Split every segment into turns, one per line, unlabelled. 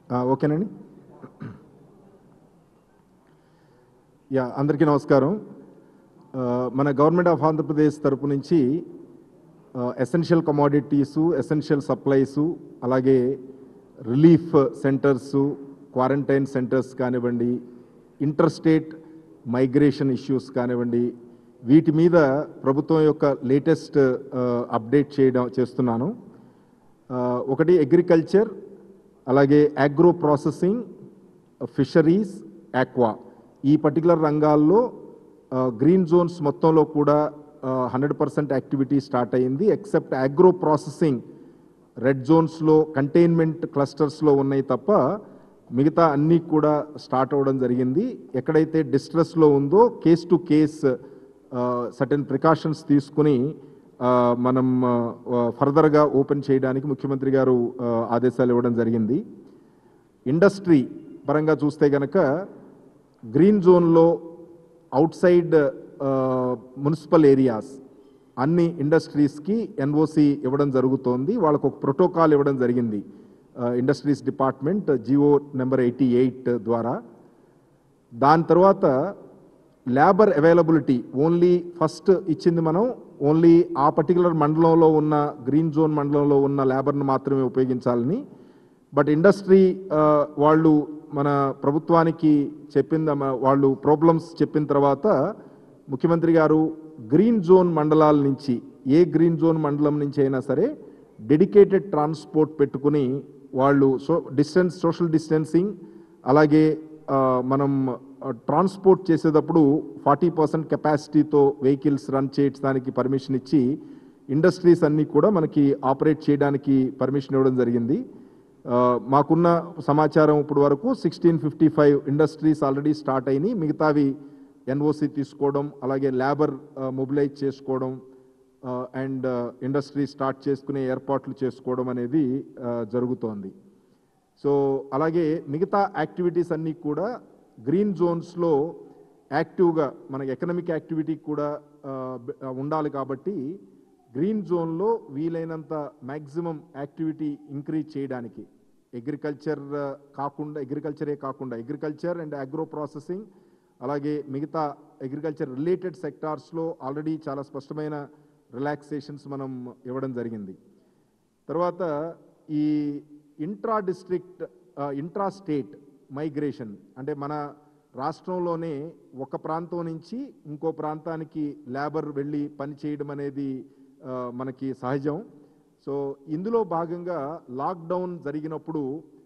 ఆ, ఓకేనండి యా అందరికీ నమస్కారం ఆ, మన గవర్నమెంట్ ఆఫ్ ఆంధ్రప్రదేశ్ తరపు నుంచి ఎసెన్షియల్ కమాడిటీసు ఎసెన్షియల్ సప్లైసు అలాగే రిలీఫ్ సెంటర్సు క్వారంటైన్ సెంటర్స్ కానివ్వండి ఇంటర్ స్టేట్ మైగ్రేషన్ ఇష్యూస్ కానివ్వండి వీటి మీద ప్రభుత్వం యొక్క లేటెస్ట్ అప్డేట్ చేయడం చేస్తున్నాను ఆ, ఒకటి అగ్రికల్చర్ అలాగే అగ్రో ప్రాసెసింగ్ ఫిషరీస్ ఆక్వా ఈ పర్టికులర్ రంగాల్లో గ్రీన్ జోన్స్ మొత్తంలో కూడా హండ్రెడ్ పర్సెంట్ యాక్టివిటీ స్టార్ట్ అయింది ఎక్సెప్ట్ అగ్రో ప్రాసెసింగ్ రెడ్ జోన్స్లో కంటైన్మెంట్ క్లస్టర్స్లో ఉన్నాయి తప్ప మిగతా అన్నీ కూడా స్టార్ట్ అవ్వడం జరిగింది ఎక్కడైతే డిస్ట్రెస్లో ఉందో case to case certain precautions తీసుకుని ఆ, మనం ఫర్దర్గా ఓపెన్ చేయడానికి ముఖ్యమంత్రి గారు ఆ, ఆదేశాలు ఇవ్వడం జరిగింది ఇండస్ట్రీ పరంగా చూస్తే గనక గ్రీన్ జోన్లో అవుట్ సైడ్ మున్సిపల్ ఏరియాస్ అన్ని ఇండస్ట్రీస్కి ఎన్ఓసి ఇవ్వడం జరుగుతోంది వాళ్ళకు ఒక ప్రోటోకాల్ ఇవ్వడం జరిగింది industries department GO number eighty eight ద్వారా దాని తర్వాత లేబర్ అవైలబిలిటీ ఓన్లీ ఫస్ట్ ఇచ్చింది మనం ఓన్లీ ఆ పర్టికులర్ మండలంలో ఉన్న గ్రీన్ జోన్ మండలంలో ఉన్న లేబర్ను మాత్రమే ఉపయోగించాలని బట్ ఇండస్ట్రీ వాళ్ళు మన ప్రభుత్వానికి చెప్పింది వాళ్ళు ప్రాబ్లమ్స్ చెప్పిన తర్వాత ముఖ్యమంత్రి గారు గ్రీన్ జోన్ మండలాల నుంచి ఏ గ్రీన్ జోన్ మండలం నుంచి అయినా సరే డెడికేటెడ్ ట్రాన్స్పోర్ట్ పెట్టుకుని వాళ్ళు సో డిస్టెన్స్ సోషల్ డిస్టెన్సింగ్ అలాగే ఆ, మనం ట్రాన్స్పోర్ట్ చేసేటప్పుడు ఫార్టీ పర్సెంట్ కెపాసిటీతో వెహికల్స్ రన్ చేయడానికి పర్మిషన్ ఇచ్చి ఇండస్ట్రీస్ అన్నీ కూడా మనకి ఆపరేట్ చేయడానికి పర్మిషన్ ఇవ్వడం జరిగింది ఆ, మాకున్న సమాచారం ఇప్పుడు వరకు sixteen fifty five industries already start అయినాయి మిగతావి ఎన్ఓసి తీసుకోవడం అలాగే లేబర్ మొబిలైజ్ చేసుకోవడం అండ్ ఇండస్ట్రీ స్టార్ట్ చేసుకునే ఏర్పాట్లు చేసుకోవడం అనేది ఆ, జరుగుతోంది సో అలాగే మిగతా యాక్టివిటీస్ అన్నీ కూడా గ్రీన్ జోన్స్లో యాక్టివ్గా మనకి ఎకనామిక్ యాక్టివిటీ కూడా ఆ, బ- ఆ, ఉండాలి కాబట్టి గ్రీన్ జోన్లో వీలైనంత మ్యాక్సిమం యాక్టివిటీ ఇంక్రీజ్ చేయడానికి అగ్రికల్చర్ కాకుండా అగ్రికల్చరే కాకుండా అగ్రికల్చర్ అండ్ అగ్రో ప్రాసెసింగ్ అలాగే మిగతా అగ్రికల్చర్ రిలేటెడ్ సెక్టార్స్లో ఆల్రెడీ చాలా స్పష్టమైన రిలాక్సేషన్స్ మనం ఇవ్వడం జరిగింది తర్వాత ఈ intra district intra state migration అంటే మన రాష్ట్రంలోనే ఒక ప్రాంతం నుంచి ఇంకో ప్రాంతానికి లేబర్ వెళ్ళి పని చేయడం అనేది ఆ, మనకి సహజం సో ఇందులో భాగంగా లాక్డౌన్ జరిగినప్పుడు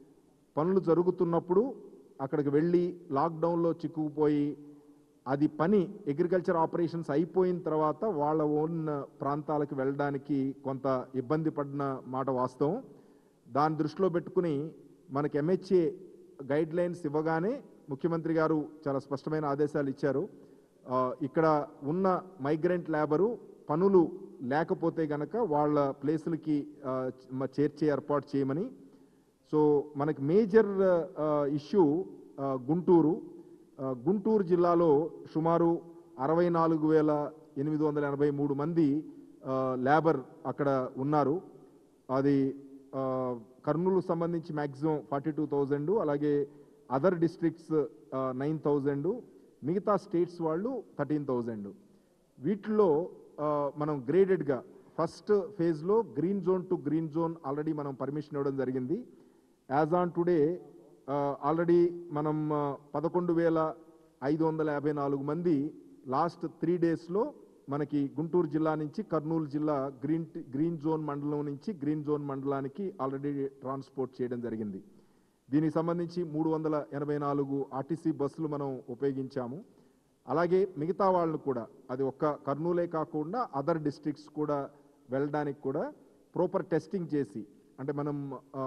పనులు జరుగుతున్నప్పుడు అక్కడికి వెళ్ళి లాక్డౌన్లో చిక్కుకుపోయి అది పని అగ్రికల్చర్ ఆపరేషన్స్ అయిపోయిన తర్వాత వాళ్ళ ఓన్ ప్రాంతాలకు వెళ్ళడానికి కొంత ఇబ్బంది పడిన మాట వాస్తవం దాన్ని దృష్టిలో పెట్టుకుని మనకి ఎంహెచ్ఏ గైడ్ లైన్స్ ఇవ్వగానే ముఖ్యమంత్రి గారు చాలా స్పష్టమైన ఆదేశాలు ఇచ్చారు ఆ, ఇక్కడ ఉన్న మైగ్రెంట్ లేబరు పనులు లేకపోతే గనక వాళ్ళ ప్లేసులకి ఆ, మ- చేర్చే ఏర్పాటు చేయమని సో మనకి మేజర్ ఇష్యూ గుంటూరు ఆ, గుంటూరు జిల్లాలో సుమారు అరవై నాలుగు వేల ఎనిమిది వందల ఎనభై మూడు మంది ఆ, లేబర్ అక్కడ ఉన్నారు అది ఆ, కర్నూలు సంబంధించి మ్యాక్సిమం ఫార్టీ టూ థౌజండ్ అలాగే అదర్ డిస్ట్రిక్ట్స్ నైన్ థౌజండ్ మిగతా స్టేట్స్ వాళ్ళు థర్టీన్ థౌజండ్ వీటిలో ఆ, మనం గ్రేడెడ్గా ఫస్ట్ ఫేజ్లో green zone to green zone already మనం పర్మిషన్ ఇవ్వడం జరిగింది యాజ్ ఆన్ టుడే ఆల్రెడీ మనం ఆ, పదకొండు వేల ఐదు వందల యాభై నాలుగు మంది లాస్ట్ త్రీ డేస్లో మనకి గుంటూరు జిల్లా నుంచి కర్నూలు జిల్లా గ్రీన్ టి- గ్రీన్ జోన్ మండలం నుంచి గ్రీన్ జోన్ మండలానికి ఆల్రెడీ ట్రాన్స్పోర్ట్ చేయడం జరిగింది దీనికి సంబంధించి మూడు వందల ఎనభై నాలుగు ఆర్టీసీ బస్సులు మనం ఉపయోగించాము అలాగే మిగతా వాళ్ళను కూడా అది ఒక్క కర్నూలే కాకుండా అదర్ డిస్ట్రిక్ట్స్ కూడా వెళ్ళడానికి కూడా ప్రాపర్ టెస్టింగ్ చేసి అంటే మనం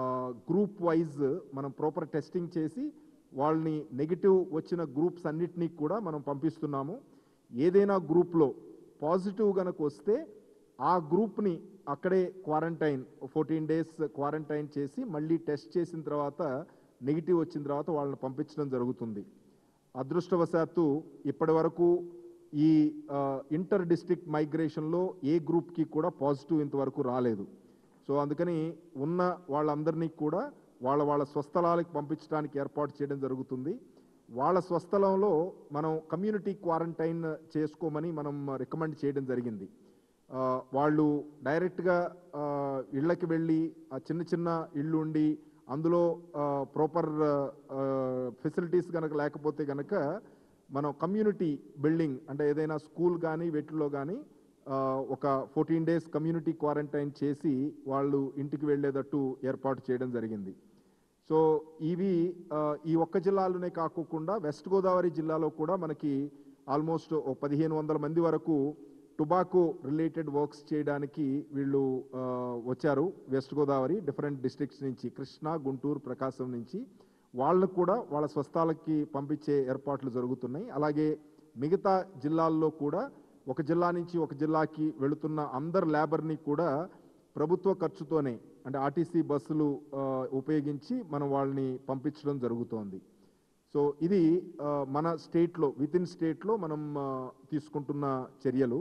గ్రూప్ వైజ్ మనం ప్రాపర్ టెస్టింగ్ చేసి వాళ్ళని నెగిటివ్ వచ్చిన గ్రూప్స్ అన్నిటినీ కూడా మనం పంపిస్తున్నాము ఏదైనా గ్రూప్లో పాజిటివ్ కనుక వస్తే ఆ గ్రూప్ని అక్కడే క్వారంటైన్ ఫోర్టీన్ డేస్ క్వారంటైన్ చేసి మళ్ళీ టెస్ట్ చేసిన తర్వాత నెగిటివ్ వచ్చిన తర్వాత వాళ్ళని పంపించడం జరుగుతుంది అదృష్టవశాత్తు ఇప్పటి వరకు ఈ ఇంటర్ డిస్ట్రిక్ట్ మైగ్రేషన్లో ఏ గ్రూప్కి కూడా పాజిటివ్ ఇంతవరకు రాలేదు సో అందుకని ఉన్న వాళ్ళందరినీ కూడా వాళ్ళ వాళ్ళ స్వస్థలాలకు పంపించడానికి ఏర్పాటు చేయడం జరుగుతుంది వాళ్ళ స్వస్థలంలో మనం కమ్యూనిటీ క్వారంటైన్ చేసుకోమని మనం రికమెండ్ చేయడం జరిగింది ఆ, వాళ్ళు డైరెక్ట్గా ఆ, ఇళ్ళకి వెళ్ళి ఆ చిన్న చిన్న ఇళ్ళు ఉండి అందులో ప్రాపర్ ఫెసిలిటీస్ కనుక లేకపోతే కనుక మనం కమ్యూనిటీ బిల్డింగ్ అంటే ఏదైనా స్కూల్ కానీ వీటిల్లో కానీ ఒక ఫోర్టీన్ డేస్ కమ్యూనిటీ క్వారంటైన్ చేసి వాళ్ళు ఇంటికి వెళ్ళేటట్టు ఏర్పాటు చేయడం జరిగింది సో ఇవి ఆ, ఈ ఒక్క జిల్లాలోనే కాకోకుండా వెస్ట్ గోదావరి జిల్లాలో కూడా మనకి ఆల్మోస్ట్ ఓ పదిహేను వందల మంది వరకు టొబాకో రిలేటెడ్ వర్క్స్ చేయడానికి వీళ్ళు ఆ, వచ్చారు వెస్ట్ గోదావరి డిఫరెంట్ డిస్ట్రిక్ట్స్ నుంచి కృష్ణా గుంటూరు ప్రకాశం నుంచి వాళ్ళకు కూడా వాళ్ళ స్వస్థాలకి పంపించే ఏర్పాట్లు జరుగుతున్నాయి అలాగే మిగతా జిల్లాల్లో కూడా ఒక జిల్లా నుంచి ఒక జిల్లాకి వెళుతున్న అందరు లేబర్ని కూడా ప్రభుత్వ ఖర్చుతోనే అంటే ఆర్టీసీ బస్సులు ఆ, ఉపయోగించి మనం వాళ్ళని పంపించడం జరుగుతోంది సో ఇది ఆ, మన స్టేట్లో విత్ ఇన్ స్టేట్లో మనం ఆ, తీసుకుంటున్న చర్యలు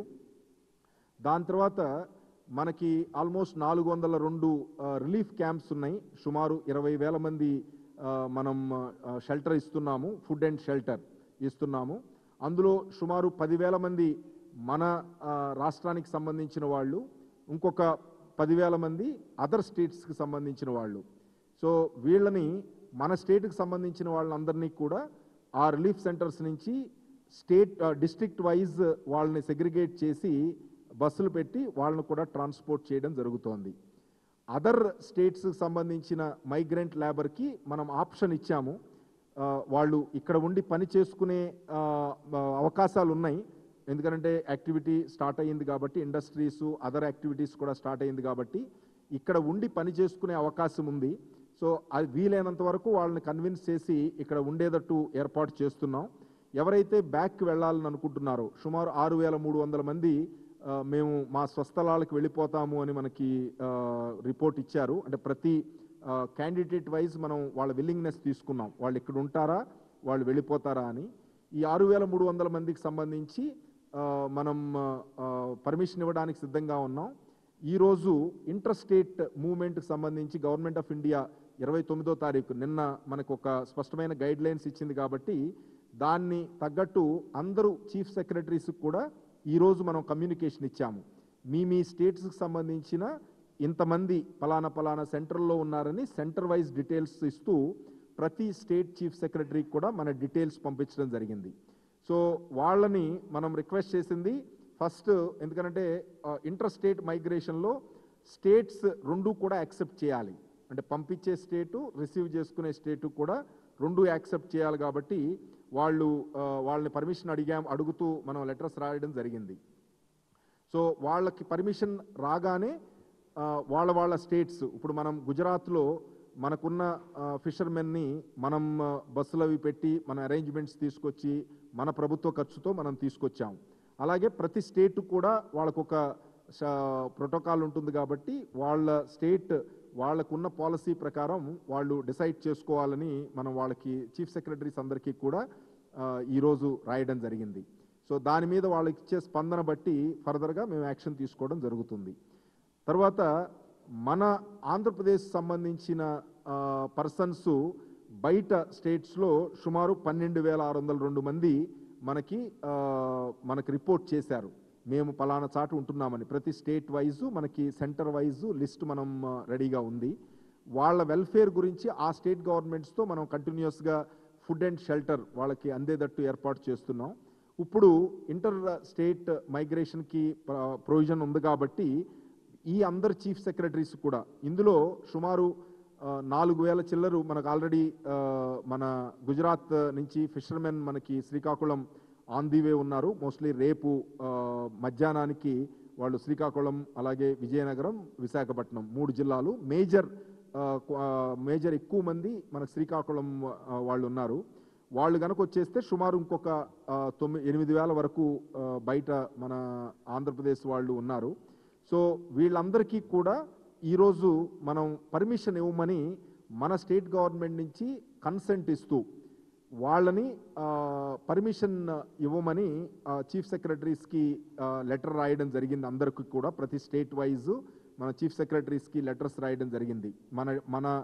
దాని తర్వాత మనకి ఆల్మోస్ట్ నాలుగు వందల రెండు రిలీఫ్ క్యాంప్స్ ఉన్నాయి సుమారు ఇరవై వేల మంది ఆ, మనం షెల్టర్ ఇస్తున్నాము ఫుడ్ అండ్ షెల్టర్ ఇస్తున్నాము అందులో సుమారు పదివేల మంది మన ఆ, రాష్ట్రానికి సంబంధించిన వాళ్ళు ఇంకొక పదివేల మంది అదర్ స్టేట్స్కి సంబంధించిన వాళ్ళు సో వీళ్ళని మన స్టేట్కి సంబంధించిన వాళ్ళందరినీ కూడా ఆ రిలీఫ్ సెంటర్స్ నుంచి స్టేట్ డిస్ట్రిక్ట్ వైజ్ వాళ్ళని సెగ్రిగేట్ చేసి బస్సులు పెట్టి వాళ్ళని కూడా ట్రాన్స్పోర్ట్ చేయడం జరుగుతోంది అదర్ స్టేట్స్కి సంబంధించిన మైగ్రెంట్ లేబర్కి మనం ఆప్షన్ ఇచ్చాము ఆ, వాళ్ళు ఇక్కడ ఉండి పని చేసుకునే ఆ, ఆ, అవకాశాలు ఉన్నాయి ఎందుకంటే యాక్టివిటీ స్టార్ట్ అయ్యింది కాబట్టి ఇండస్ట్రీస్ అదర్ యాక్టివిటీస్ కూడా స్టార్ట్ అయ్యింది కాబట్టి ఇక్కడ ఉండి పని చేసుకునే అవకాశం ఉంది సో అది వీలైనంత వరకు వాళ్ళని కన్విన్స్ చేసి ఇక్కడ ఉండేటట్టు ఏర్పాటు చేస్తున్నాం ఎవరైతే బ్యాక్కి వెళ్ళాలని అనుకుంటున్నారో సుమారు ఆరు వేల మూడు వందల మంది ఆ, మేము మా స్వస్థలాలకు వెళ్ళిపోతాము అని మనకి ఆ, రిపోర్ట్ ఇచ్చారు అంటే ప్రతి క్యాండిడేట్ వైజ్ మనం వాళ్ళ విల్లింగ్నెస్ తీసుకున్నాం వాళ్ళు ఇక్కడ ఉంటారా వాళ్ళు వెళ్ళిపోతారా అని ఈ ఆరు వేల మూడు వందల మందికి సంబంధించి ఆ, మనం పర్మిషన్ ఇవ్వడానికి సిద్ధంగా ఉన్నాం ఈరోజు ఇంటర్ స్టేట్ మూవ్మెంట్కి సంబంధించి గవర్నమెంట్ ఆఫ్ ఇండియా ఇరవై తొమ్మిదో తారీఖు నిన్న మనకు ఒక స్పష్టమైన గైడ్ లైన్స్ ఇచ్చింది కాబట్టి దాన్ని తగ్గట్టు అందరూ చీఫ్ సెక్రటరీస్కి కూడా ఈరోజు మనం కమ్యూనికేషన్ ఇచ్చాము మీ మీ స్టేట్స్కి సంబంధించిన ఇంతమంది పలానా పలానా సెంటర్లో ఉన్నారని సెంటర్ వైజ్ డీటెయిల్స్ ఇస్తూ ప్రతి స్టేట్ చీఫ్ సెక్రటరీకి కూడా మన డీటెయిల్స్ పంపించడం జరిగింది సో వాళ్ళని మనం రిక్వెస్ట్ చేసింది ఫస్ట్ ఎందుకంటే ఇంటర్ స్టేట్ మైగ్రేషన్లో స్టేట్స్ రెండు కూడా యాక్సెప్ట్ చేయాలి అంటే పంపించే స్టేటు రిసీవ్ చేసుకునే స్టేటు కూడా రెండు యాక్సెప్ట్ చేయాలి కాబట్టి వాళ్ళు ఆ, వాళ్ళని పర్మిషన్ అడిగాం అడుగుతూ మనం లెటర్స్ రాయడం జరిగింది సో వాళ్ళకి పర్మిషన్ రాగానే ఆ, వాళ్ళ వాళ్ళ స్టేట్స్ ఇప్పుడు మనం గుజరాత్లో మనకున్న ఫిషర్మెన్ని మనం ఆ, బస్సులు అవి పెట్టి మన అరేంజ్మెంట్స్ తీసుకొచ్చి మన ప్రభుత్వ ఖర్చుతో మనం తీసుకొచ్చాం అలాగే ప్రతి స్టేట్ కూడా వాళ్ళకొక ప్రోటోకాల్ ఉంటుంది కాబట్టి వాళ్ళ స్టేట్ వాళ్ళకున్న పాలసీ ప్రకారం వాళ్ళు డిసైడ్ చేసుకోవాలని మనం వాళ్ళకి చీఫ్ సెక్రటరీస్ అందరికీ కూడా ఆ, ఈరోజు రాయడం జరిగింది సో దాని మీద వాళ్ళకి ఇచ్చే స్పందన బట్టి ఫర్దర్గా మేము యాక్షన్ తీసుకోవడం జరుగుతుంది తర్వాత మన ఆంధ్రప్రదేశ్ సంబంధించిన పర్సన్స్ బయట స్టేట్స్లో సుమారు పన్నెండు వేల ఆరు వందల రెండు మంది మనకి ఆ, మనకి రిపోర్ట్ చేశారు మేము పలానా చాటు ఉంటున్నామని ప్రతి స్టేట్ వైజు మనకి సెంటర్ వైజు లిస్ట్ మనం ఆ, రెడీగా ఉంది వాళ్ళ వెల్ఫేర్ గురించి ఆ స్టేట్ గవర్నమెంట్స్తో మనం కంటిన్యూస్గా ఫుడ్ అండ్ షెల్టర్ వాళ్ళకి అందేటట్టు ఏర్పాటు చేస్తున్నాం ఇప్పుడు ఇంటర్ స్టేట్ మైగ్రేషన్కి ప్రొవిజన్ ఉంది కాబట్టి ఈ అందరు చీఫ్ సెక్రటరీస్ కూడా ఇందులో సుమారు ఆ, నాలుగు వేల చిల్లరు మనకు ఆల్రెడీ ఆ, మన గుజరాత్ నుంచి ఫిషర్మెన్ మనకి శ్రీకాకుళం ఆన్ ది వే ఉన్నారు మోస్ట్లీ రేపు ఆ, మధ్యాహ్నానికి వాళ్ళు శ్రీకాకుళం అలాగే విజయనగరం విశాఖపట్నం మూడు జిల్లాలు మేజర్ ఆ, క్వ- ఆ, మేజర్ ఎక్కువ మంది మన శ్రీకాకుళం ఆ, వాళ్ళు ఉన్నారు వాళ్ళు కనుక వచ్చేస్తే సుమారు ఇంకొక ఆ, తొమ్మిది ఎనిమిది వేల వరకు ఆ, బయట మన ఆంధ్రప్రదేశ్ వాళ్ళు ఉన్నారు సో వీళ్ళందరికీ కూడా ఈరోజు మనం పర్మిషన్ ఇవ్వమని మన స్టేట్ గవర్నమెంట్ నుంచి కన్సెంట్ ఇస్తూ వాళ్ళని పర్మిషన్ ఇవ్వమని చీఫ్ సెక్రటరీస్కి లెటర్ రాయడం జరిగింది అందరికీ కూడా ప్రతి స్టేట్ వైజ్ మన చీఫ్ సెక్రటరీస్కి లెటర్స్ రాయడం జరిగింది మన మన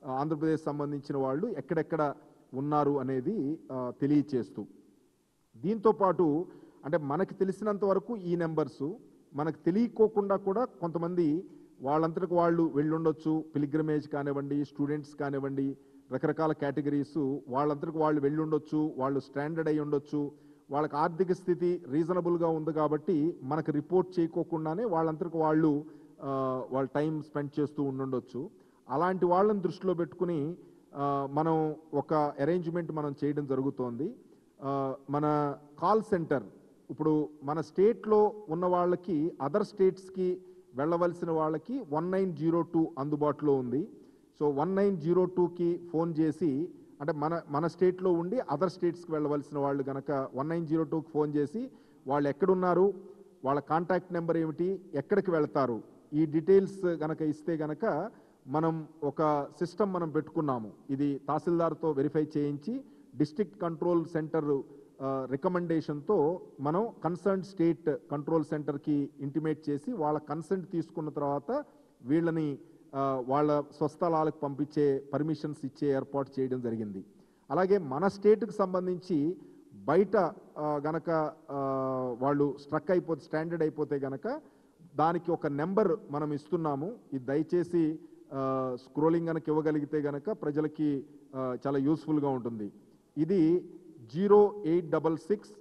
ఆ, ఆంధ్రప్రదేశ్ సంబంధించిన వాళ్ళు ఎక్కడెక్కడ ఉన్నారు అనేది ఆ, తెలియచేస్తూ దీంతో పాటు అంటే మనకి తెలిసినంత వరకు ఈ నెంబర్స్ మనకు తెలియకోకుండా కూడా కొంతమంది వాళ్ళంతటికి వాళ్ళు వెళ్ళుండొచ్చు పిలిగ్రమేజ్ కానివ్వండి స్టూడెంట్స్ కానివ్వండి రకరకాల కేటగిరీస్ వాళ్ళంతటికి వాళ్ళు వెళ్ళుండొచ్చు వాళ్ళు స్టాండర్డ్ అయి ఉండొచ్చు వాళ్ళకి ఆర్థిక స్థితి రీజనబుల్గా ఉంది కాబట్టి మనకు రిపోర్ట్ చేయకోకుండానే వాళ్ళంతటికి వాళ్ళు ఆ, వాళ్ళ టైం స్పెండ్ చేస్తూ ఉండుండొచ్చు అలాంటి వాళ్ళని దృష్టిలో పెట్టుకుని ఆ, మనం ఒక అరేంజ్మెంట్ మనం చేయడం జరుగుతోంది ఆ, మన కాల్ సెంటర్ ఇప్పుడు మన స్టేట్లో ఉన్న వాళ్ళకి అదర్ స్టేట్స్కి వెళ్ళవలసిన వాళ్ళకి వన్ నైన్ జీరో టూ అందుబాటులో ఉంది సో వన్ నైన్ జీరో టూకి ఫోన్ చేసి అంటే మన మన స్టేట్లో ఉండి అదర్ స్టేట్స్కి వెళ్ళవలసిన వాళ్ళు కనుక వన్ నైన్ జీరో టూకి ఫోన్ చేసి వాళ్ళు ఎక్కడున్నారు వాళ్ళ కాంటాక్ట్ నెంబర్ ఏమిటి ఎక్కడికి వెళ్తారు ఈ డీటెయిల్స్ గనక ఇస్తే గనక మనం ఒక సిస్టమ్ మనం పెట్టుకున్నాము ఇది తహసీల్దార్తో వెరిఫై చేయించి డిస్ట్రిక్ట్ కంట్రోల్ సెంటర్ రికమెండేషన్తో మనం కన్సర్న్ స్టేట్ కంట్రోల్ సెంటర్కి ఇంటిమేట్ చేసి వాళ్ళ కన్సెంట్ తీసుకున్న తర్వాత వీళ్ళని ఆ, వాళ్ళ స్వస్థలాలకు పంపించే పర్మిషన్స్ ఇచ్చే ఏర్పాటు చేయడం జరిగింది అలాగే మన స్టేట్కి సంబంధించి బయట ఆ, గనక ఆ, వాళ్ళు స్ట్రక్ అయిపోతే స్టాండర్డ్ అయిపోతే గనక దానికి ఒక నెంబర్ మనం ఇస్తున్నాము ఇది దయచేసి స్క్రోలింగ్ కనుక ఇవ్వగలిగితే గనక ప్రజలకి ఆ, చాలా యూస్ఫుల్గా ఉంటుంది ఇది zero eight double six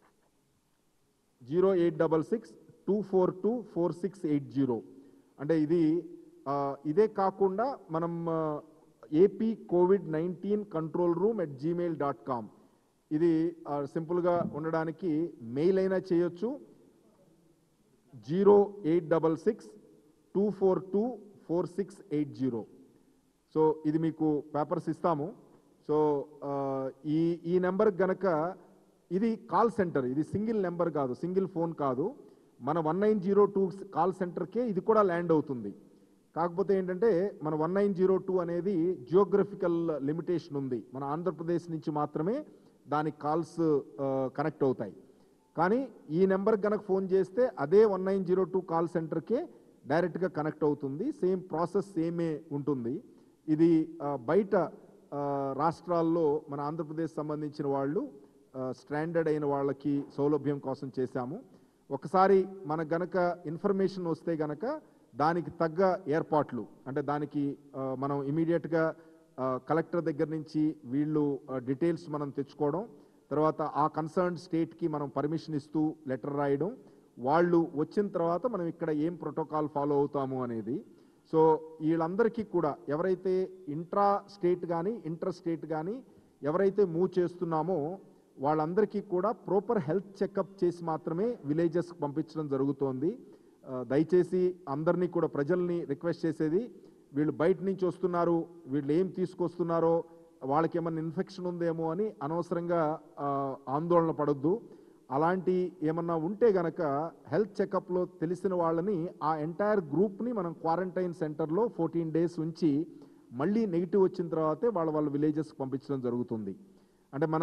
zero eight double six two four two four six eight zero అంటే ఇది ఆ, ఇదే కాకుండా మనం AP Covid nineteen control room at Gmail dot com ఇది ఆ, సింపుల్గా ఉండడానికి మెయిల్ అయినా చేయొచ్చు zero eight double six two four two four six eight zero so ఇది మీకు పేపర్స్ ఇస్తాము సో ఆ, ఈ ఈ నెంబర్ గనక ఇది కాల్ సెంటర్ ఇది సింగిల్ నెంబర్ కాదు సింగిల్ ఫోన్ కాదు మన one nine zero two call సెంటర్కే ఇది కూడా ల్యాండ్ అవుతుంది కాకపోతే ఏంటంటే మన వన్ నైన్ జీరో టూ అనేది జియోగ్రఫికల్ లిమిటేషన్ ఉంది మన ఆంధ్రప్రదేశ్ నుంచి మాత్రమే దానికి కాల్స్ కనెక్ట్ అవుతాయి కానీ ఈ నెంబర్ కనుక ఫోన్ చేస్తే అదే one nine zero two call సెంటర్కే డైరెక్ట్గా కనెక్ట్ అవుతుంది సేమ్ ప్రాసెస్ సేమే ఉంటుంది ఇది ఆ, బయట ఆ, రాష్ట్రాల్లో మన ఆంధ్రప్రదేశ్ సంబంధించిన వాళ్ళు స్టాండర్డ్ అయిన వాళ్ళకి సౌలభ్యం కోసం చేశాము ఒకసారి మనకు గనక ఇన్ఫర్మేషన్ వస్తే గనక దానికి తగ్గ ఏర్పాట్లు అంటే దానికి ఆ, మనం ఇమీడియట్గా కలెక్టర్ దగ్గర నుంచి వీళ్ళు డీటెయిల్స్ మనం తెచ్చుకోవడం తర్వాత ఆ కన్సర్న్ స్టేట్కి మనం పర్మిషన్ ఇస్తూ లెటర్ రాయడం వాళ్ళు వచ్చిన తర్వాత మనం ఇక్కడ ఏం ప్రోటోకాల్ ఫాలో అవుతాము అనేది సో వీళ్ళందరికీ కూడా ఎవరైతే ఇంట్రా స్టేట్ కానీ ఇంటర్ స్టేట్ కానీ ఎవరైతే మూవ్ చేస్తున్నామో వాళ్ళందరికీ కూడా ప్రాపర్ హెల్త్ చెకప్ చేసి మాత్రమే విలేజెస్కి పంపించడం జరుగుతోంది ఆ, దయచేసి అందరినీ కూడా ప్రజల్ని రిక్వెస్ట్ చేసేది వీళ్ళు బయట నుంచి వస్తున్నారు వీళ్ళు ఏం తీసుకొస్తున్నారో వాళ్ళకి ఏమన్నా ఇన్ఫెక్షన్ ఉందేమో అని అనవసరంగా ఆ, ఆందోళన పడొద్దు అలాంటి ఏమన్నా ఉంటే గనక హెల్త్ చెకప్లో తెలిసిన వాళ్ళని ఆ ఎంటైర్ గ్రూప్ని మనం క్వారంటైన్ సెంటర్లో ఫోర్టీన్ డేస్ ఉంచి మళ్ళీ నెగిటివ్ వచ్చిన తర్వాతే వాళ్ళ వాళ్ళ విలేజెస్కి పంపించడం జరుగుతుంది అంటే మన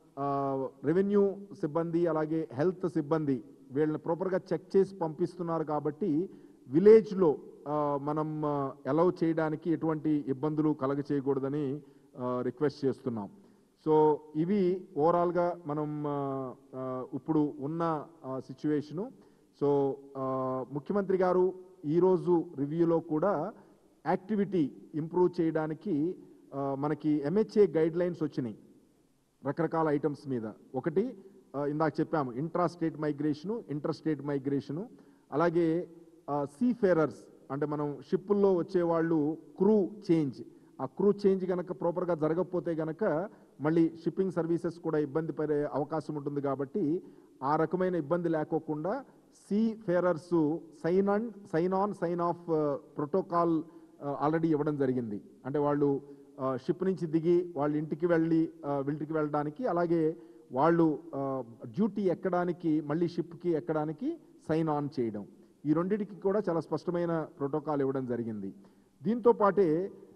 రెవెన్యూ సిబ్బంది అలాగే హెల్త్ సిబ్బంది వీళ్ళని ప్రాపర్గా చెక్ చేసి పంపిస్తున్నారు కాబట్టి విలేజ్లో మనం అలౌ చేయడానికి ఎటువంటి ఇబ్బందులు కలగ చేయకూడదని రిక్వెస్ట్ చేస్తున్నాం సో ఇవి ఓవరాల్గా మనం ఆ, ఆ, ఇప్పుడు ఉన్న సిచ్యువేషను సో ఆ, ముఖ్యమంత్రి గారు ఈరోజు రివ్యూలో కూడా యాక్టివిటీ ఇంప్రూవ్ చేయడానికి ఆ, మనకి ఎంహెచ్ఏ గైడ్ లైన్స్ వచ్చినాయి రకరకాల ఐటమ్స్ మీద ఒకటి ఆ, ఇందాక చెప్పాము intra state migration inter state migration అలాగే సీ ఫేరర్స్ అంటే మనం షిప్పుల్లో వచ్చేవాళ్ళు క్రూ చేంజ్ ఆ క్రూ చేంజ్ కనుక ప్రాపర్గా జరగకపోతే గనక మళ్ళీ షిప్పింగ్ సర్వీసెస్ కూడా ఇబ్బంది పడే అవకాశం ఉంటుంది కాబట్టి ఆ రకమైన ఇబ్బంది లేకోకుండా seafarers sign on sign on sign off protocol already ఇవ్వడం జరిగింది అంటే వాళ్ళు షిప్ నుంచి దిగి వాళ్ళ ఇంటికి వెళ్ళి ఆ, ఇంటికి వెళ్ళడానికి అలాగే వాళ్ళు డ్యూటీ ఎక్కడానికి మళ్ళీ షిప్కి ఎక్కడానికి సైన్ ఆన్ చేయడం ఈ రెండింటికి కూడా చాలా స్పష్టమైన ప్రోటోకాల్ ఇవ్వడం జరిగింది దీంతో పాటే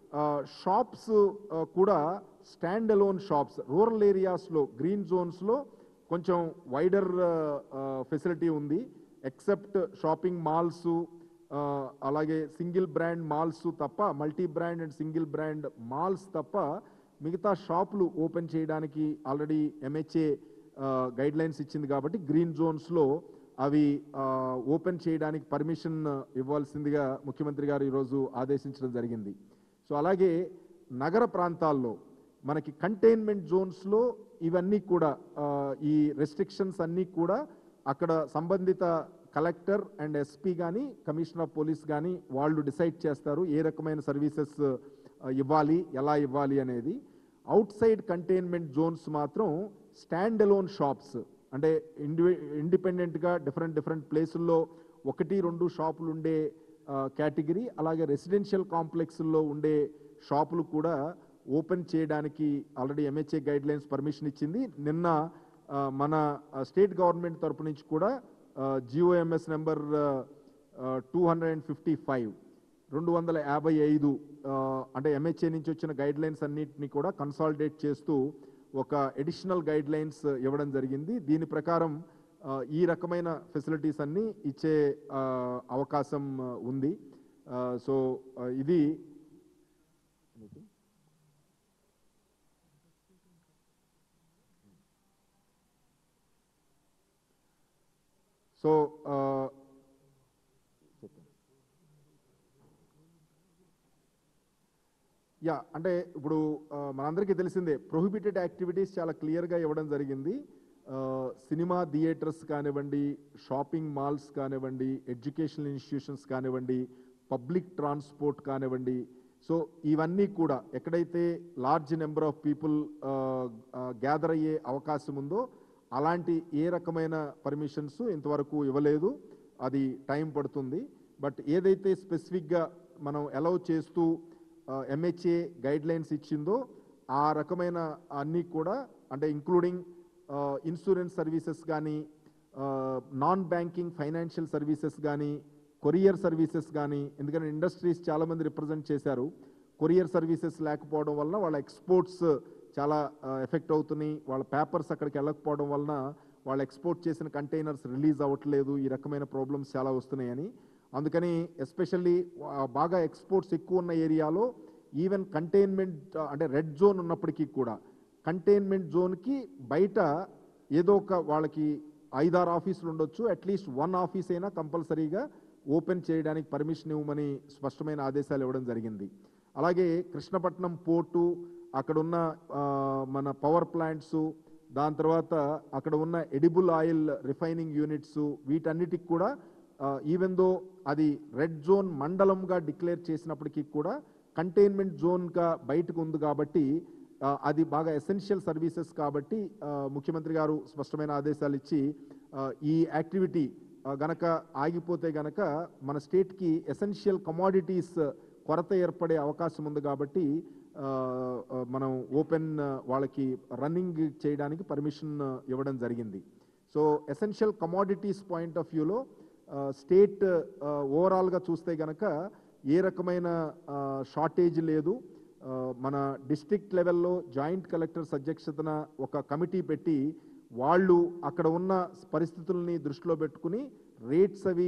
షాప్స్ కూడా స్టాండ్ అలోన్ షాప్స్ రూరల్ ఏరియాస్లో గ్రీన్ జోన్స్లో కొంచెం వైడర్ ఫెసిలిటీ ఉంది ఎక్సెప్ట్ షాపింగ్ మాల్స్ ఆ, అలాగే సింగిల్ బ్రాండ్ మాల్స్ తప్ప multi brand and single brand malls తప్ప మిగతా షాపులు ఓపెన్ చేయడానికి ఆల్రెడీ ఎంహెచ్ఏ గైడ్ లైన్స్ ఇచ్చింది కాబట్టి గ్రీన్ జోన్స్లో అవి ఆ, ఓపెన్ చేయడానికి పర్మిషన్ ఇవ్వాల్సిందిగా ముఖ్యమంత్రి గారు ఈరోజు ఆదేశించడం జరిగింది సో అలాగే నగర ప్రాంతాల్లో మనకి కంటైన్మెంట్ జోన్స్లో ఇవన్నీ కూడా ఆ, ఈ రెస్ట్రిక్షన్స్ అన్నీ కూడా అక్కడ సంబంధిత కలెక్టర్ అండ్ ఎస్పీ కానీ కమిషనర్ ఆఫ్ పోలీస్ కానీ వాళ్ళు డిసైడ్ చేస్తారు ఏ రకమైన సర్వీసెస్ ఇవ్వాలి ఎలా ఇవ్వాలి అనేది అవుట్ సైడ్ కంటైన్మెంట్ జోన్స్ మాత్రం స్టాండ్ అలోన్ షాప్స్ అంటే ఇండివి ఇండిపెండెంట్గా డిఫరెంట్ డిఫరెంట్ ప్లేసుల్లో ఒకటి రెండు షాపులు ఉండే కేటగిరీ అలాగే రెసిడెన్షియల్ కాంప్లెక్స్లో ఉండే షాపులు కూడా ఓపెన్ చేయడానికి already MHA guidelines permission ఇచ్చింది నిన్న ఆ, మన స్టేట్ గవర్నమెంట్ తరపు నుంచి కూడా GOMS number two hundred and fifty five రెండు వందల యాభై ఐదు ఆ, అంటే ఎంహెచ్ఏ నుంచి వచ్చిన గైడ్ లైన్స్ అన్నింటినీ కూడా కన్సాలిడేట్ చేస్తూ ఒక ఎడిషనల్ గైడ్ లైన్స్ ఇవ్వడం జరిగింది దీని ప్రకారం ఆ, ఈ రకమైన ఫెసిలిటీస్ అన్నీ ఇచ్చే ఆ, అవకాశం ఆ, ఉంది ఆ, సో ఆ, ఇది సో ఆ, చెప్పండి యా అంటే ఇప్పుడు ఆ, మనందరికీ తెలిసిందే ప్రొహిబిటెడ్ యాక్టివిటీస్ చాలా క్లియర్గా ఇవ్వడం జరిగింది ఆ, సినిమా థియేటర్స్ కానివ్వండి షాపింగ్ మాల్స్ కానివ్వండి ఎడ్యుకేషనల్ ఇన్స్టిట్యూషన్స్ కానివ్వండి పబ్లిక్ ట్రాన్స్పోర్ట్ కానివ్వండి సో ఇవన్నీ కూడా ఎక్కడైతే large number of people gather అయ్యే అవకాశం ఉందో అలాంటి ఏ రకమైన పర్మిషన్స్ ఇంతవరకు ఇవ్వలేదు అది టైం పడుతుంది బట్ ఏదైతే స్పెసిఫిక్గా మనం అలౌ చేస్తూ ఎంహెచ్ఏ గైడ్ లైన్స్ ఇచ్చిందో ఆ రకమైన అన్నీ కూడా అంటే ఇంక్లూడింగ్ ఇన్సూరెన్స్ సర్వీసెస్ కానీ నాన్ బ్యాంకింగ్ ఫైనాన్షియల్ సర్వీసెస్ కానీ కొరియర్ సర్వీసెస్ కానీ ఎందుకంటే ఇండస్ట్రీస్ చాలామంది రిప్రజెంట్ చేశారు కొరియర్ సర్వీసెస్ లేకపోవడం వలన వాళ్ళ ఎక్స్పోర్ట్స్ చాలా ఎఫెక్ట్ అవుతున్నాయి వాళ్ళ పేపర్స్ అక్కడికి వెళ్ళకపోవడం వలన వాళ్ళు ఎక్స్పోర్ట్ చేసిన కంటైనర్స్ రిలీజ్ అవ్వట్లేదు ఈ రకమైన ప్రాబ్లమ్స్ చాలా వస్తున్నాయని అందుకని ఎస్పెషల్లీ బాగా ఎక్స్పోర్ట్స్ ఎక్కువ ఉన్న ఏరియాలో ఈవెన్ కంటైన్మెంట్ అంటే రెడ్ జోన్ ఉన్నప్పటికీ కూడా కంటైన్మెంట్ జోన్కి బయట ఏదో ఒక వాళ్ళకి ఐదారు ఆఫీసులు ఉండొచ్చు అట్లీస్ట్ వన్ ఆఫీస్ అయినా కంపల్సరీగా ఓపెన్ చేయడానికి పర్మిషన్ ఇవ్వమని స్పష్టమైన ఆదేశాలు ఇవ్వడం జరిగింది అలాగే కృష్ణపట్నం పోర్టు అక్కడ ఉన్న ఆ, మన పవర్ ప్లాంట్స్ దాని తర్వాత అక్కడ ఉన్న ఎడిబుల్ ఆయిల్ రిఫైనింగ్ యూనిట్స్ వీటన్నిటికి కూడా ఈవెన్ దో అది రెడ్ జోన్ మండలంగా డిక్లేర్ చేసినప్పటికీ కూడా కంటైన్మెంట్ జోన్గా బయటకు ఉంది కాబట్టి ఆ, అది బాగా ఎసెన్షియల్ సర్వీసెస్ కాబట్టి ఆ, ముఖ్యమంత్రి గారు స్పష్టమైన ఆదేశాలు ఇచ్చి ఆ, ఈ యాక్టివిటీ ఆ, గనక ఆగిపోతే గనక మన స్టేట్కి ఎసెన్షియల్ కమాడిటీస్ కొరత ఏర్పడే అవకాశం ఉంది కాబట్టి ఆ, ఆ, మనం ఓపెన్ ఆ, వాళ్ళకి రన్నింగ్ చేయడానికి పర్మిషన్ ఇవ్వడం జరిగింది so essential commodities point of వ్యూలో స్టేట్ ఓవరాల్గా చూస్తే గనక ఏ రకమైన షార్టేజ్ లేదు ఆ, మన డిస్ట్రిక్ట్ లెవెల్లో జాయింట్ కలెక్టర్స్ అధ్యక్షతన ఒక కమిటీ పెట్టి వాళ్ళు అక్కడ ఉన్న పరిస్థితుల్ని దృష్టిలో పెట్టుకుని రేట్స్ అవి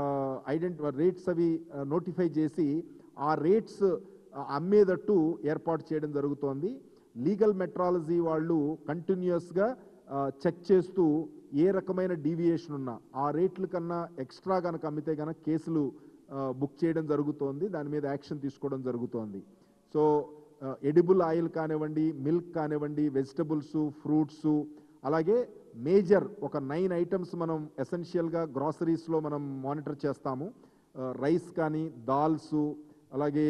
ఐడెంటి రేట్స్ అవి నోటిఫై చేసి ఆ రేట్స్ అమ్మేటట్టు ఏర్పాటు చేయడం జరుగుతోంది లీగల్ మెట్రాలజీ వాళ్ళు కంటిన్యూస్గా చెక్ చేస్తూ ఏ రకమైన డీవియేషన్ ఉన్నా ఆ రేట్ల కన్నా ఎక్స్ట్రా కనుక అమ్మితే కనుక కేసులు బుక్ చేయడం జరుగుతోంది దాని మీద యాక్షన్ తీసుకోవడం జరుగుతోంది సో ఎడిబుల్ ఆయిల్ కానివ్వండి మిల్క్ కానివ్వండి వెజిటబుల్స్ ఫ్రూట్స్ అలాగే మేజర్ ఒక నైన్ ఐటమ్స్ మనం ఎసెన్షియల్గా గ్రాసరీస్లో మనం మానిటర్ చేస్తాము రైస్ కానీ దాల్స్ అలాగే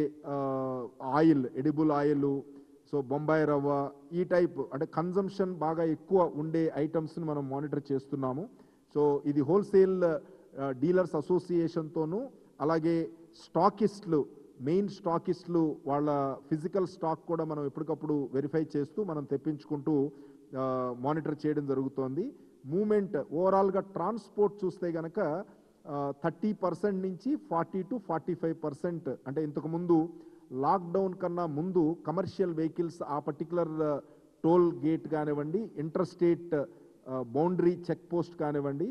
oil edible oil so Bombay rava ఈ టైప్ అంటే కన్జంప్షన్ బాగా ఎక్కువ ఉండే ఐటమ్స్ని మనం మానిటర్ చేస్తున్నాము సో ఇది హోల్సేల్ డీలర్స్ అసోసియేషన్తోనూ అలాగే స్టాకిస్టులు మెయిన్ స్టాకిస్టులు వాళ్ళ ఫిజికల్ స్టాక్ కూడా మనం ఎప్పటికప్పుడు వెరిఫై చేస్తూ మనం తెప్పించుకుంటూ మానిటర్ చేయడం జరుగుతోంది మూమెంట్ ఓవరాల్గా ట్రాన్స్పోర్ట్ చూస్తే గనక థర్టీ పర్సెంట్ నుంచి forty to forty five percent అంటే ఇంతకుముందు లాక్డౌన్ కన్నా ముందు కమర్షియల్ వెహికల్స్ ఆ పర్టికులర్ టోల్ గేట్ కానివ్వండి inter state boundary check post కానివ్వండి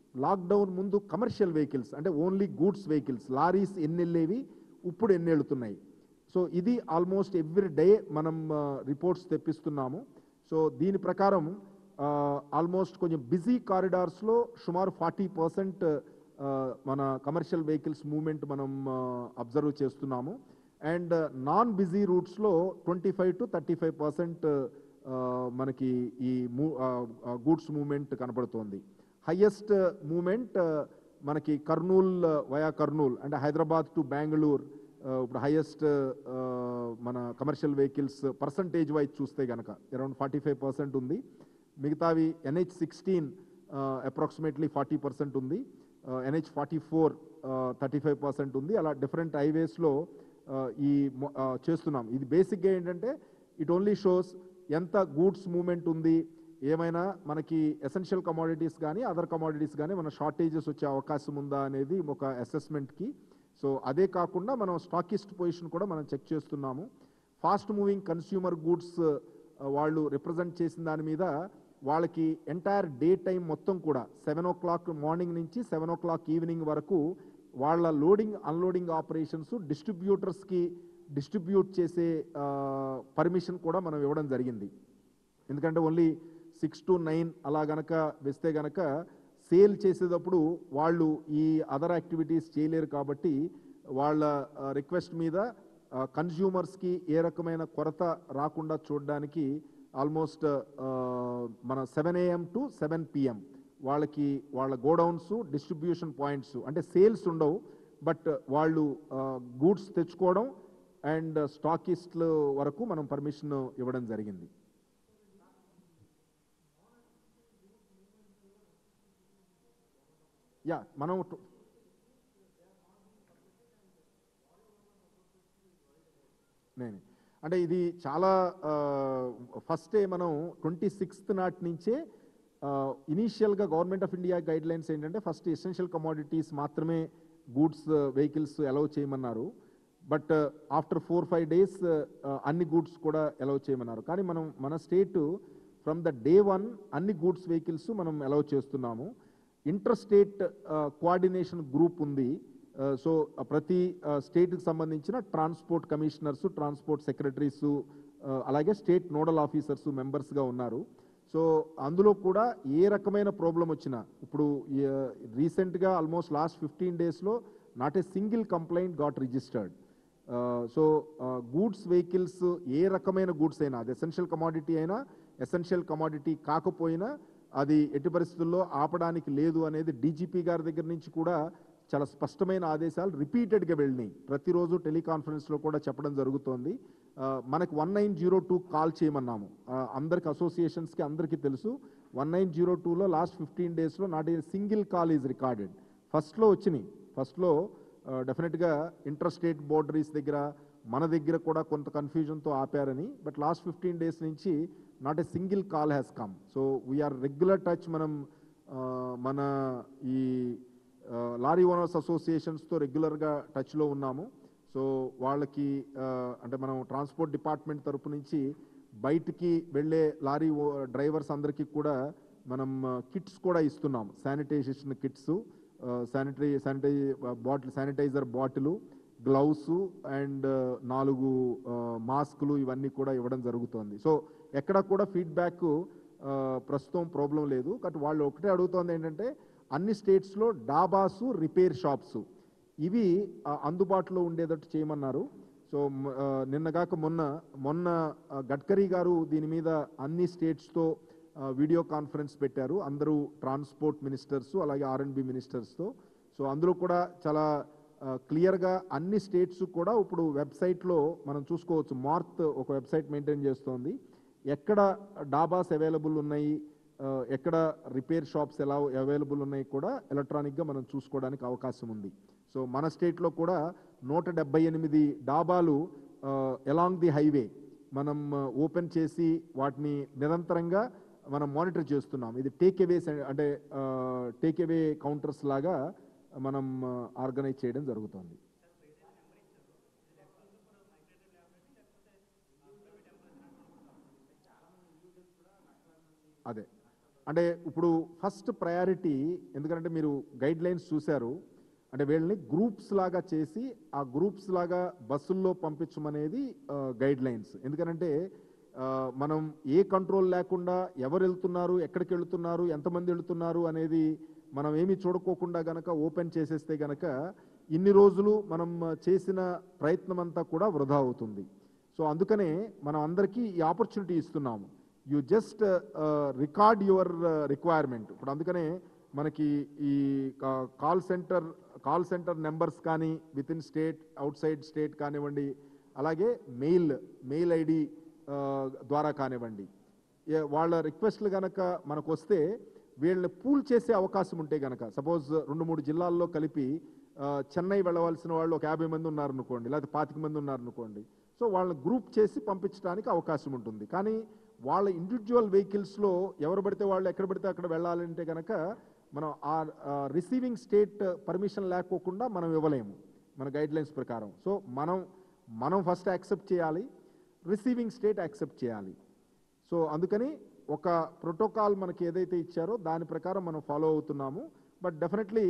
లాక్డౌన్ ముందు కమర్షియల్ వెహికల్స్ అంటే ఓన్లీ గూడ్స్ వెహికల్స్ లారీస్ ఎన్ని వెళ్ళేవి ఇప్పుడు ఎన్ని వెళుతున్నాయి సో ఇది ఆల్మోస్ట్ ఎవ్రీ డే మనం రిపోర్ట్స్ తెప్పిస్తున్నాము సో దీని ప్రకారం ఆల్మోస్ట్ కొంచెం బిజీ కారిడార్స్లో సుమారు ఫార్టీ పర్సెంట్ మన కమర్షియల్ వెహికల్స్ మూవ్మెంట్ మనం అబ్జర్వ్ చేస్తున్నాము అండ్ నాన్ బిజీ రూట్స్లో twenty five to thirty five percent మనకి ఈ మూ గూడ్స్ మూవ్మెంట్ కనపడుతోంది హయ్యెస్ట్ మూమెంట్ మనకి కర్నూల్ వయా కర్నూల్ అంటే హైదరాబాద్ టు బెంగళూరు ఇప్పుడు హైయెస్ట్ మన కమర్షియల్ వెహికల్స్ పర్సంటేజ్ వైజ్ చూస్తే కనుక అరౌండ్ ఫార్టీ ఫైవ్ పర్సెంట్ ఉంది మిగతావి NH sixteen approximately forty percent ఉంది NH forty four thirty five percent ఉంది అలా డిఫరెంట్ హైవేస్లో ఈ మొ- ఆ, చేస్తున్నాం ఇది బేసిక్గా ఏంటంటే ఇట్ ఓన్లీ షోస్ ఎంత గూడ్స్ మూమెంట్ ఉంది ఏమైనా మనకి ఎసెన్షియల్ కమాడిటీస్ కానీ అదర్ కమాడిటీస్ కానీ మన షార్టేజెస్ వచ్చే అవకాశం ఉందా అనేది ఒక అసెస్మెంట్కి సో అదే కాకుండా మనం స్టాకిస్ట్ పొజిషన్ కూడా మనం చెక్ చేస్తున్నాము ఫాస్ట్ మూవింగ్ కన్స్యూమర్ గూడ్స్ వాళ్ళు రిప్రజెంట్ చేసిన దాని మీద వాళ్ళకి ఎంటైర్ డే టైం మొత్తం కూడా సెవెన్ ఓ క్లాక్ మార్నింగ్ నుంచి సెవెన్ ఓ క్లాక్ ఈవినింగ్ వరకు వాళ్ళ లోడింగ్ అన్లోడింగ్ ఆపరేషన్స్ డిస్ట్రిబ్యూటర్స్కి డిస్ట్రిబ్యూట్ చేసే పర్మిషన్ కూడా మనం ఇవ్వడం జరిగింది ఎందుకంటే ఓన్లీ సిక్స్ టు నైన్ అలా గనక వేస్తే గనక సేల్ చేసేటప్పుడు వాళ్ళు ఈ అదర్ యాక్టివిటీస్ చేయలేరు కాబట్టి వాళ్ళ రిక్వెస్ట్ మీద కన్జ్యూమర్స్కి ఏ రకమైన కొరత రాకుండా చూడడానికి ఆల్మోస్ట్ మన seven AM to seven PM వాళ్ళకి వాళ్ళ గోడౌన్స్ డిస్ట్రిబ్యూషన్ పాయింట్స్ అంటే సేల్స్ ఉండవు బట్ వాళ్ళు గూడ్స్ తెచ్చుకోవడం అండ్ స్టాకిస్ట్ల వరకు మనం పర్మిషన్ ఇవ్వడం జరిగింది యా మనం టు- నేను అంటే ఇది చాలా ఫస్టే మనం ట్వంటీ సిక్స్త్ నాటి నుంచే ఇనీషియల్గా government of India guidelines ఏంటంటే ఫస్ట్ ఎసెన్షియల్ కమాడిటీస్ మాత్రమే గూడ్స్ వెహికల్స్ అలౌ చేయమన్నారు but after four five days అన్ని గూడ్స్ కూడా అలౌ చేయమన్నారు కానీ మనం మన state from the day one అన్ని గూడ్స్ వెహికల్స్ మనం అలౌ చేస్తున్నాము ఇంటర్ స్టేట్ కోఆర్డినేషన్ గ్రూప్ ఉంది సో ప్రతి స్టేట్కి సంబంధించిన ట్రాన్స్పోర్ట్ కమిషనర్స్ ట్రాన్స్పోర్ట్ సెక్రటరీస్ అలాగే స్టేట్ నోడల్ ఆఫీసర్స్ మెంబర్స్గా ఉన్నారు సో అందులో కూడా ఏ రకమైన ప్రాబ్లం వచ్చినా ఇప్పుడు రీసెంట్గా ఆల్మోస్ట్ లాస్ట్ ఫిఫ్టీన్ డేస్లో not a single complaint got registered so goods vehicles ఏ రకమైన గూడ్స్ అయినా అది ఎసెన్షియల్ కమాడిటీ అయినా ఎసెన్షియల్ కమాడిటీ కాకపోయినా అది ఎట్టి పరిస్థితుల్లో ఆపడానికి లేదు అనేది డీజీపీ గారి దగ్గర నుంచి కూడా చాలా స్పష్టమైన ఆదేశాలు రిపీటెడ్గా వెళ్ళినాయి ప్రతిరోజు టెలికాన్ఫరెన్స్లో కూడా చెప్పడం జరుగుతోంది ఆ, మనకు one nine zero two call చేయమన్నాము ఆ, అందరికి అసోసియేషన్స్కి అందరికీ తెలుసు వన్ నైన్ జీరో టూలో లాస్ట్ ఫిఫ్టీన్ డేస్లో not a single call is recorded ఫస్ట్లో వచ్చినాయి ఫస్ట్లో డెఫినెట్గా ఇంటర్ స్టేట్ బోర్డరీస్ దగ్గర మన దగ్గర కూడా కొంత కన్ఫ్యూజన్తో ఆపారని బట్ లాస్ట్ ఫిఫ్టీన్ డేస్ నుంచి not a single call has come so we are regular touch మనం ఆ, మన ఈ ఆ, లారీ ఓనర్స్ అసోసియేషన్స్తో రెగ్యులర్గా టచ్లో ఉన్నాము సో వాళ్ళకి ఆ, అంటే మనం ట్రాన్స్పోర్ట్ డిపార్ట్మెంట్ తరపు నుంచి బయటికి వెళ్ళే లారీ ఓ- డ్రైవర్స్ అందరికీ కూడా మనం కిట్స్ కూడా ఇస్తున్నాం sanitization kits sanitary sanitize bottle sanitizer bottle gloves and నాలుగు మాస్కులు ఇవన్నీ కూడా ఇవ్వడం జరుగుతోంది సో ఎక్కడ కూడా ఫీడ్బ్యాక్ ప్రస్తుతం ప్రాబ్లం లేదు బట్ వాళ్ళు ఒకటే అడుగుతోంది ఏంటంటే అన్ని స్టేట్స్లో డాబాసు రిపేర్ షాప్స్ ఇవి ఆ, అందుబాటులో ఉండేటట్టు చేయమన్నారు సో మ- ఆ, నిన్నగాక మొన్న మొన్న ఆ, గడ్కరీ గారు దీని మీద అన్ని స్టేట్స్తో వీడియో కాన్ఫరెన్స్ పెట్టారు అందరూ ట్రాన్స్పోర్ట్ మినిస్టర్స్ అలాగే ఆర్ఎండ్బి మినిస్టర్స్తో సో అందులో కూడా చాలా క్లియర్గా అన్ని స్టేట్స్ కూడా ఇప్పుడు వెబ్సైట్లో మనం చూసుకోవచ్చు మార్త్ ఒక వెబ్సైట్ మెయింటైన్ చేస్తోంది ఎక్కడ డాబాస్ అవైలబుల్ ఉన్నాయి ఆ, ఎక్కడ రిపేర్ షాప్స్ ఎలా అవైలబుల్ ఉన్నాయి కూడా ఎలక్ట్రానిక్గా మనం చూసుకోవడానికి అవకాశం ఉంది సో మన స్టేట్లో కూడా నూట డెబ్బై ఎనిమిది డాబాలు ఎలాంగ్ ది హైవే మనం ఓపెన్ చేసి వాటిని నిరంతరంగా మనం మానిటర్ చేస్తున్నాం ఇది టేక్ అవే అంటే టేక్ అవే కౌంటర్స్ లాగా మనం ఆర్గనైజ్ చేయడం జరుగుతుంది అదే అంటే ఇప్పుడు ఫస్ట్ ప్రయారిటీ ఎందుకంటే మీరు గైడ్ లైన్స్ చూశారు అంటే వీళ్ళని గ్రూప్స్ లాగా చేసి ఆ గ్రూప్స్ లాగా బస్సుల్లో పంపించమనేది గైడ్ లైన్స్ ఎందుకనంటే ఆ, మనం ఏ కంట్రోల్ లేకుండా ఎవరు వెళ్తున్నారు ఎక్కడికి వెళ్తున్నారు ఎంతమంది వెళ్తున్నారు అనేది మనం ఏమీ చూడుకోకుండా గనక ఓపెన్ చేసేస్తే గనక ఇన్ని రోజులు మనం చేసిన ప్రయత్నం అంతా కూడా వృధా అవుతుంది సో అందుకనే మనం అందరికీ ఈ ఆపర్చునిటీ ఇస్తున్నాము you just record your requirement ఇప్పుడు అందుకనే మనకి ఈ call centre call centre numbers కానీ within state outside state కానివ్వండి అలాగే మెయిల్ మెయిల్ ఐడి ద్వారా కానివ్వండి ఏ- వాళ్ళ రిక్వెస్ట్లు కనుక మనకు వస్తే వీళ్ళని పూల్ చేసే అవకాశం ఉంటే గనక సపోజ్ రెండు మూడు జిల్లాల్లో కలిపి ఆ, చెన్నై వెళ్ళవలసిన వాళ్ళు ఒక యాభై మంది ఉన్నారనుకోండి లేకపోతే పాతిక మంది ఉన్నారనుకోండి సో వాళ్ళని గ్రూప్ చేసి పంపించడానికి అవకాశం ఉంటుంది కానీ వాళ్ళ ఇండివిజువల్ వెహికల్స్లో ఎవరు పడితే వాళ్ళు ఎక్కడ పడితే అక్కడ వెళ్ళాలంటే కనుక మనం ఆ రిసీవింగ్ స్టేట్ పర్మిషన్ లేకోకుండా మనం ఇవ్వలేము మన గైడ్ లైన్స్ ప్రకారం సో మనం మనం ఫస్ట్ యాక్సెప్ట్ చేయాలి రిసీవింగ్ స్టేట్ యాక్సెప్ట్ చేయాలి సో అందుకని ఒక ప్రోటోకాల్ మనకి ఏదైతే ఇచ్చారో దాని ప్రకారం మనం ఫాలో అవుతున్నాము బట్ డెఫినెట్లీ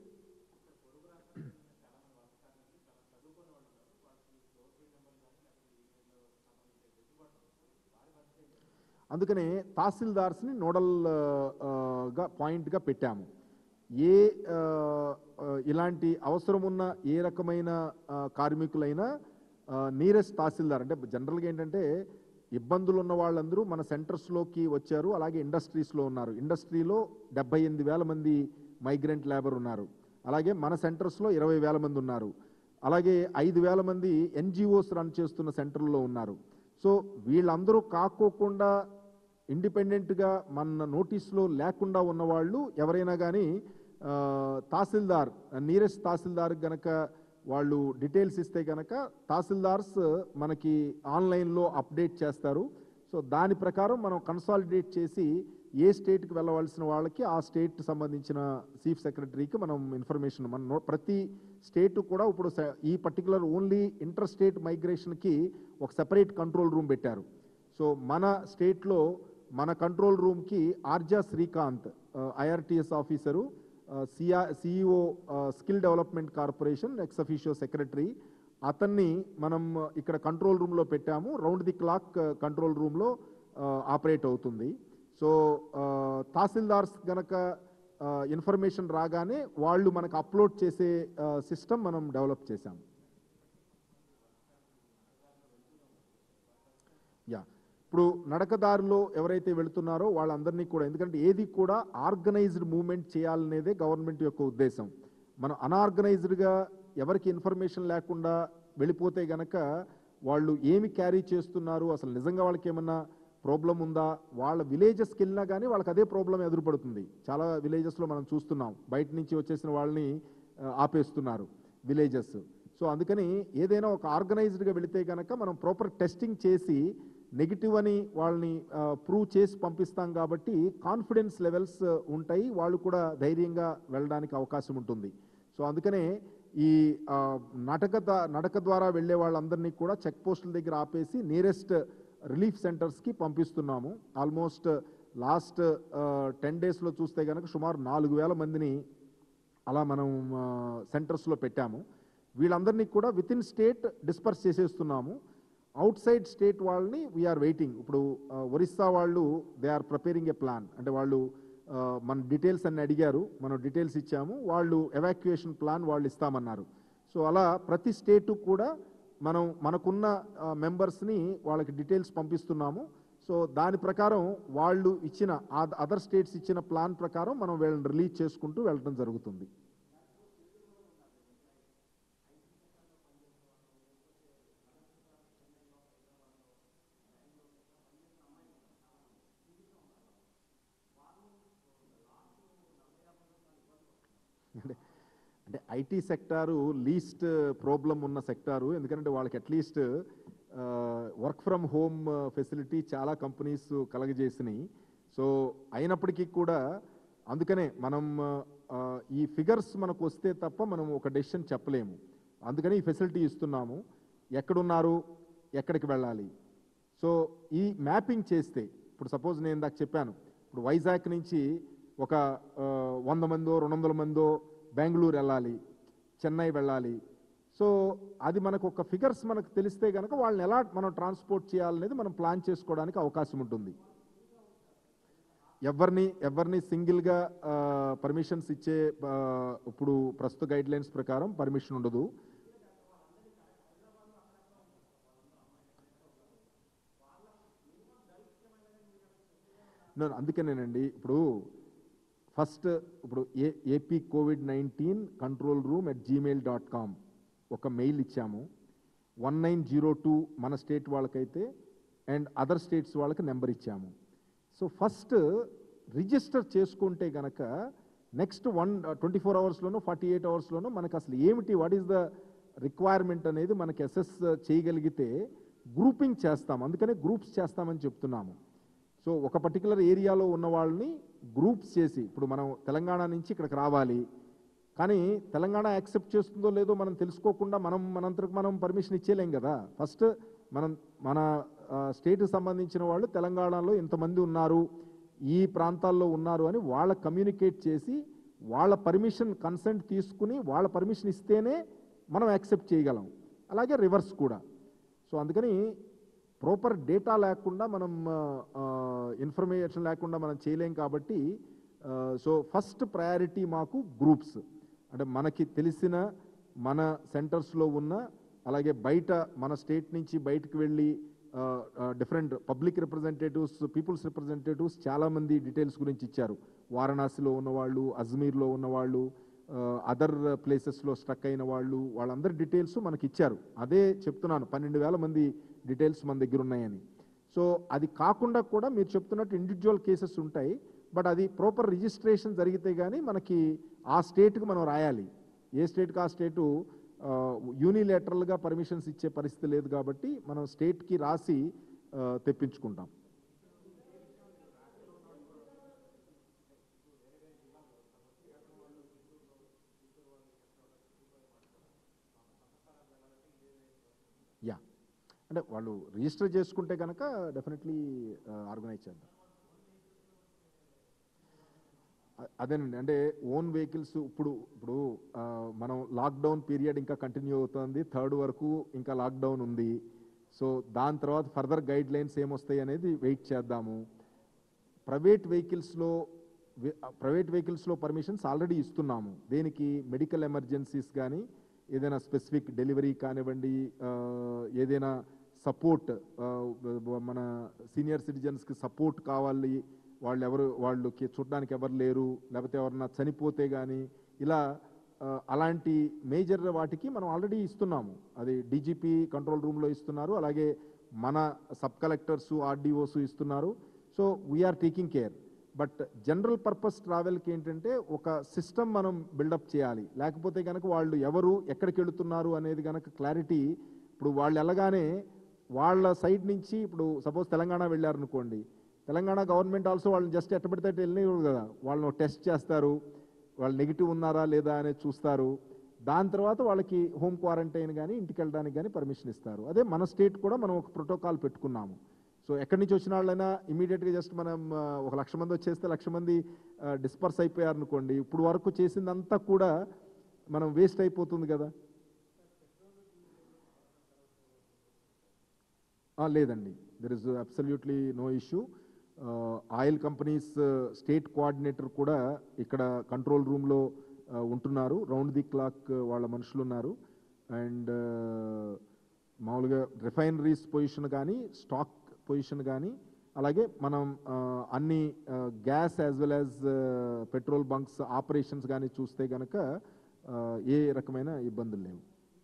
అందుకనే తహసీల్దార్స్ని నోడల్ ఆ, ఆ, గా పాయింట్గా పెట్టాము ఏ ఆ, ఆ, ఇలాంటి అవసరం ఉన్న ఏ రకమైన ఆ, కార్మికులైనా నీరెస్ట్ తహసీల్దార్ అంటే జనరల్గా ఏంటంటే ఇబ్బందులు ఉన్న వాళ్ళందరూ మన సెంటర్స్లోకి వచ్చారు అలాగే ఇండస్ట్రీస్లో ఉన్నారు ఇండస్ట్రీలో డెబ్బై ఎనిమిది వేల మంది మైగ్రెంట్ లేబర్ ఉన్నారు అలాగే మన సెంటర్స్లో ఇరవై వేల మంది ఉన్నారు అలాగే ఐదు వేల మంది ఎన్జిఓస్ రన్ చేస్తున్న సెంటర్లో ఉన్నారు సో వీళ్ళందరూ కాకోకుండా ఇండిపెండెంట్గా మన నోటీస్లో లేకుండా ఉన్నవాళ్ళు ఎవరైనా కానీ తహసీల్దార్ నీరెస్ట్ తహసీల్దార్ గనక వాళ్ళు డీటెయిల్స్ ఇస్తే గనక తహసీల్దార్స్ మనకి ఆన్లైన్లో అప్డేట్ చేస్తారు సో దాని ప్రకారం మనం కన్సాలిడేట్ చేసి ఏ స్టేట్కి వెళ్ళవలసిన వాళ్ళకి ఆ స్టేట్ సంబంధించిన చీఫ్ సెక్రటరీకి మనం ఇన్ఫర్మేషన్ మన నో- ప్రతి స్టేట్ కూడా ఇప్పుడు స- ఈ పర్టికులర్ ఓన్లీ ఇంటర్ స్టేట్ మైగ్రేషన్కి ఒక సెపరేట్ కంట్రోల్ రూమ్ పెట్టారు సో మన స్టేట్లో మన కంట్రోల్ రూమ్కి ఆర్జా శ్రీకాంత్ ఐఆర్టీఎస్ ఆఫీసరు సిఆ CEO skill development corporation ex officio secretary అతన్ని మనం ఇక్కడ కంట్రోల్ రూమ్లో పెట్టాము రౌండ్ ది క్లాక్ కంట్రోల్ రూమ్లో ఆపరేట్ అవుతుంది సో తహసీల్దార్స్ గనక ఇన్ఫర్మేషన్ రాగానే వాళ్ళు మనకు అప్లోడ్ చేసే సిస్టమ్ మనం డెవలప్ చేశాం యా ఇప్పుడు నడకదారిలో ఎవరైతే వెళుతున్నారో వాళ్ళందరినీ కూడా ఎందుకంటే ఏది కూడా ఆర్గనైజ్డ్ మూవ్మెంట్ చేయాలనేదే గవర్నమెంట్ యొక్క ఉద్దేశం మనం అనార్గనైజ్డ్గా ఎవరికి ఇన్ఫర్మేషన్ లేకుండా వెళ్ళిపోతే గనక వాళ్ళు ఏమి క్యారీ చేస్తున్నారు అసలు నిజంగా వాళ్ళకి ఏమన్నా ప్రాబ్లం ఉందా వాళ్ళ విలేజెస్కి వెళ్ళినా కానీ వాళ్ళకి అదే ప్రాబ్లం ఎదురుపడుతుంది చాలా విలేజెస్లో మనం చూస్తున్నాం బయట నుంచి వచ్చేసిన వాళ్ళని ఆ, ఆపేస్తున్నారు విలేజెస్ సో అందుకని ఏదైనా ఒక ఆర్గనైజ్డ్గా వెళితే కనుక మనం ప్రాపర్ టెస్టింగ్ చేసి నెగిటివ్ అని వాళ్ళని ప్రూవ్ చేసి పంపిస్తాం కాబట్టి కాన్ఫిడెన్స్ లెవెల్స్ ఉంటాయి వాళ్ళు కూడా ధైర్యంగా వెళ్ళడానికి అవకాశం ఉంటుంది సో అందుకనే ఈ ఆ, నడక ద- నడక ద్వారా వెళ్ళే వాళ్ళందరినీ కూడా చెక్ పోస్టుల దగ్గర ఆపేసి నియరెస్ట్ రిలీఫ్ సెంటర్స్కి పంపిస్తున్నాము ఆల్మోస్ట్ లాస్ట్ టెన్ డేస్లో చూస్తే కనుక సుమారు నాలుగు వేల మందిని అలా మనం సెంటర్స్లో పెట్టాము వీళ్ళందరినీ కూడా విత్ ఇన్ స్టేట్ డిస్పర్స్ చేసేస్తున్నాము అవుట్ సైడ్ స్టేట్ వాళ్ళని వీఆర్ వెయిటింగ్ ఇప్పుడు ఆ, ఒరిస్సా వాళ్ళు they are preparing a plan అంటే వాళ్ళు ఆ, మన డీటెయిల్స్ అన్ని అడిగారు మనం డీటెయిల్స్ ఇచ్చాము వాళ్ళు ఎవాక్యుయేషన్ ప్లాన్ వాళ్ళు ఇస్తామన్నారు సో అలా ప్రతి స్టేటు కూడా మనం మనకున్న మెంబర్స్ని వాళ్ళకి డీటెయిల్స్ పంపిస్తున్నాము సో దాని ప్రకారం వాళ్ళు ఇచ్చిన అదర్ స్టేట్స్ ఇచ్చిన ప్లాన్ ప్రకారం మనం వీళ్ళని రిలీజ్ చేసుకుంటూ వెళ్ళడం జరుగుతుంది అంటే అంటే ఐటీ సెక్టారు లీస్ట్ ప్రాబ్లం ఉన్న సెక్టారు ఎందుకంటే వాళ్ళకి at least work from home facility చాలా కంపెనీస్ కలగజేసినాయి సో అయినప్పటికీ కూడా అందుకనే మనం ఆ, ఈ ఫిగర్స్ మనకు వస్తే తప్ప మనం ఒక డెసిషన్ చెప్పలేము అందుకని ఈ ఫెసిలిటీ ఇస్తున్నాము ఎక్కడున్నారు ఎక్కడికి వెళ్ళాలి సో ఈ మ్యాపింగ్ చేస్తే ఇప్పుడు సపోజ్ నేను ఇందాక చెప్పాను ఇప్పుడు వైజాగ్ నుంచి ఒక ఆ, వంద మందో రెండు వందల మందో బెంగళూరు వెళ్ళాలి చెన్నై వెళ్ళాలి సో అది మనకు ఒక ఫిగర్స్ మనకు తెలిస్తే కనుక వాళ్ళని ఎలా మనం ట్రాన్స్పోర్ట్ చేయాలనేది మనం ప్లాన్ చేసుకోవడానికి అవకాశం ఉంటుంది ఎవరిని ఎవరిని సింగిల్గా పర్మిషన్స్ ఇచ్చే ఆ, ఇప్పుడు ప్రస్తుత గైడ్ లైన్స్ ప్రకారం పర్మిషన్ ఉండదు No, no, అందుకేనేనండి ఇప్పుడు ఫస్ట్ ఇప్పుడు ఏ AP Covid nineteen control room at Gmail dot com ఒక మెయిల్ ఇచ్చాము వన్ నైన్ జీరో టూ మన స్టేట్ వాళ్ళకైతే అండ్ అదర్ స్టేట్స్ వాళ్ళకి నెంబర్ ఇచ్చాము సో ఫస్ట్ రిజిస్టర్ చేసుకుంటే గనక నెక్స్ట్ వన్ ట్వంటీ ఫోర్ అవర్స్లోనో ఫార్టీ ఎయిట్ అవర్స్లోనో మనకు అసలు ఏమిటి వాట్ ఈస్ ద రిక్వైర్మెంట్ అనేది మనకి అసెస్ చేయగలిగితే గ్రూపింగ్ చేస్తాం అందుకనే గ్రూప్స్ చేస్తామని చెప్తున్నాము సో ఒక పర్టికులర్ ఏరియాలో ఉన్న వాళ్ళని గ్రూప్స్ చేసి ఇప్పుడు మనం తెలంగాణ నుంచి ఇక్కడికి రావాలి కానీ తెలంగాణ యాక్సెప్ట్ చేస్తుందో లేదో మనం తెలుసుకోకుండా మనం మనంతరకు మనం పర్మిషన్ ఇచ్చేలేం కదా ఫస్ట్ మనం మన స్టేట్కి సంబంధించిన వాళ్ళు తెలంగాణలో ఇంతమంది ఉన్నారు ఈ ప్రాంతాల్లో ఉన్నారు అని వాళ్ళ కమ్యూనికేట్ చేసి వాళ్ళ పర్మిషన్ కన్సెంట్ తీసుకుని వాళ్ళ పర్మిషన్ ఇస్తేనే మనం యాక్సెప్ట్ చేయగలం అలాగే రివర్స్ కూడా సో అందుకని ప్రాపర్ డేటా లేకుండా మనం ఇన్ఫర్మేషన్ లేకుండా మనం చేయలేం కాబట్టి సో ఫస్ట్ ప్రయారిటీ మాకు గ్రూప్స్ అంటే మనకి తెలిసిన మన సెంటర్స్లో ఉన్న అలాగే బయట మన స్టేట్ నుంచి బయటకు వెళ్ళి different public representatives peoples representatives చాలామంది డీటెయిల్స్ గురించి ఇచ్చారు వారణాసిలో ఉన్నవాళ్ళు అజ్మీర్లో ఉన్నవాళ్ళు అదర్ ప్లేసెస్లో స్ట్రక్ అయిన వాళ్ళు వాళ్ళందరి డీటెయిల్స్ మనకి ఇచ్చారు అదే చెప్తున్నాను పన్నెండు వేల మంది డీటెయిల్స్ మన దగ్గర ఉన్నాయని సో అది కాకుండా కూడా మీరు చెప్తున్నట్టు ఇండివిజువల్ కేసెస్ ఉంటాయి బట్ అది ప్రాపర్ రిజిస్ట్రేషన్ జరిగితే కానీ మనకి ఆ స్టేట్కి మనం రాయాలి ఏ స్టేట్కి ఆ స్టేటు యూనిలేటరల్గా పర్మిషన్స్ ఇచ్చే పరిస్థితి లేదు కాబట్టి మనం స్టేట్కి రాసి ఆ, తెప్పించుకుంటాం యా అంటే వాళ్ళు రిజిస్టర్ చేసుకుంటే కనుక డెఫినెట్లీ ఆర్గనైజ్ చేద్దాం అ- అదేనండి అంటే ఓన్ వెహికల్స్ ఇప్పుడు ఇప్పుడు ఆ, మనం లాక్డౌన్ పీరియడ్ ఇంకా కంటిన్యూ అవుతుంది థర్డ్ వరకు ఇంకా లాక్డౌన్ ఉంది సో దాని తర్వాత ఫర్దర్ గైడ్ లైన్స్ ఏమొస్తాయి అనేది వెయిట్ చేద్దాము ప్రైవేట్ వెహికల్స్లో ప్రైవేట్ వెహికల్స్లో పర్మిషన్స్ ఆల్రెడీ ఇస్తున్నాము దేనికి మెడికల్ ఎమర్జెన్సీస్ కానీ ఏదైనా స్పెసిఫిక్ డెలివరీ కానివ్వండి ఆ, ఏదైనా సపోర్ట్ మన సీనియర్ సిటిజన్స్కి సపోర్ట్ కావాలి వాళ్ళు ఎవరు వాళ్ళకి చూడడానికి ఎవరు లేరు లేకపోతే ఎవరన్నా చనిపోతే కానీ ఇలా ఆ, అలాంటి మేజర్ వాటికి మనం ఆల్రెడీ ఇస్తున్నాము అది డీజీపీ కంట్రోల్ రూమ్లో ఇస్తున్నారు అలాగే మన సబ్ కలెక్టర్స్ ఆర్డీఓస్ ఇస్తున్నారు so we are taking care but general purpose ట్రావెల్కి ఏంటంటే ఒక సిస్టమ్ మనం బిల్డప్ చేయాలి లేకపోతే కనుక వాళ్ళు ఎవరు ఎక్కడికి వెళుతున్నారు అనేది కనుక క్లారిటీ ఇప్పుడు వాళ్ళు వెళ్ళగానే వాళ్ళ సైడ్ నుంచి ఇప్పుడు సపోజ్ తెలంగాణ వెళ్ళారనుకోండి తెలంగాణ గవర్నమెంట్ ఆల్సో వాళ్ళని జస్ట్ ఎట్టబడితే వెళ్ళినవి కదా వాళ్ళని టెస్ట్ చేస్తారు వాళ్ళు నెగిటివ్ ఉన్నారా లేదా అనేది చూస్తారు దాని తర్వాత వాళ్ళకి హోమ్ క్వారంటైన్ కానీ ఇంటికి వెళ్ళడానికి కానీ పర్మిషన్ ఇస్తారు అదే మన స్టేట్ కూడా మనం ఒక ప్రోటోకాల్ పెట్టుకున్నాము సో ఎక్కడి నుంచి వచ్చిన వాళ్ళైనా ఇమీడియట్గా జస్ట్ మనం ఆ, ఒక లక్ష మంది వచ్చేస్తే లక్ష మంది డిస్పర్స్ అయిపోయారు అనుకోండి ఇప్పుడు వరకు చేసిందంతా కూడా మనం వేస్ట్ అయిపోతుంది కదా ఆ, లేదండి there is absolutely no issue oil companies state coordinator కూడా ఇక్కడ కంట్రోల్ రూమ్లో ఉంటున్నారు రౌండ్ ది క్లాక్ వాళ్ళ మనుషులు ఉన్నారు అండ్ మామూలుగా రిఫైనరీస్ పొజిషన్ కానీ స్టాక్ పొజిషన్ కానీ అలాగే మనం ఆ, అన్ని gas as well as petrol bunks operations కానీ చూస్తే కనుక ఏ రకమైన ఇబ్బందులు లేవు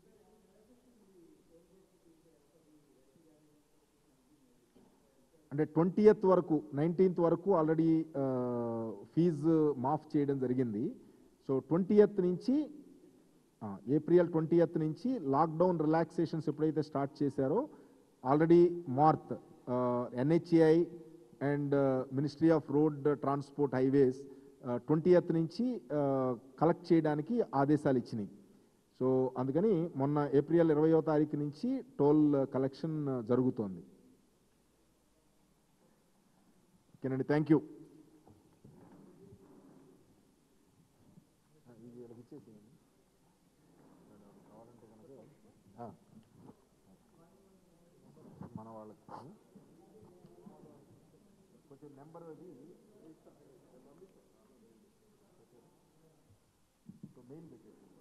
అంటే ట్వంటీయత్ వరకు నైన్టీన్త్ వరకు ఆల్రెడీ ఫీజు మాఫ్ చేయడం జరిగింది సో ట్వంటీయత్ నుంచి ఆ, ఏప్రిల్ ట్వంటీయత్ నుంచి లాక్డౌన్ రిలాక్సేషన్స్ ఎప్పుడైతే స్టార్ట్ చేశారో ఆల్రెడీ మార్త్ NHI and ministry of road transport highways twentieth నుంచి కలెక్ట్ చేయడానికి ఆదేశాలు ఇచ్చినాయి సో అందుకని మొన్న ఏప్రిల్ ఇరవయో తారీఖు నుంచి టోల్ కలెక్షన్ జరుగుతోంది ఓకేనండి థ్యాంక్ యూ ఇచ్చేసేయండి నేను అది కావాలంటే కనుక ఆ. మన వాళ్ళకి కొంచెం నెంబర్ అది మెయిల్ పెట్టేసి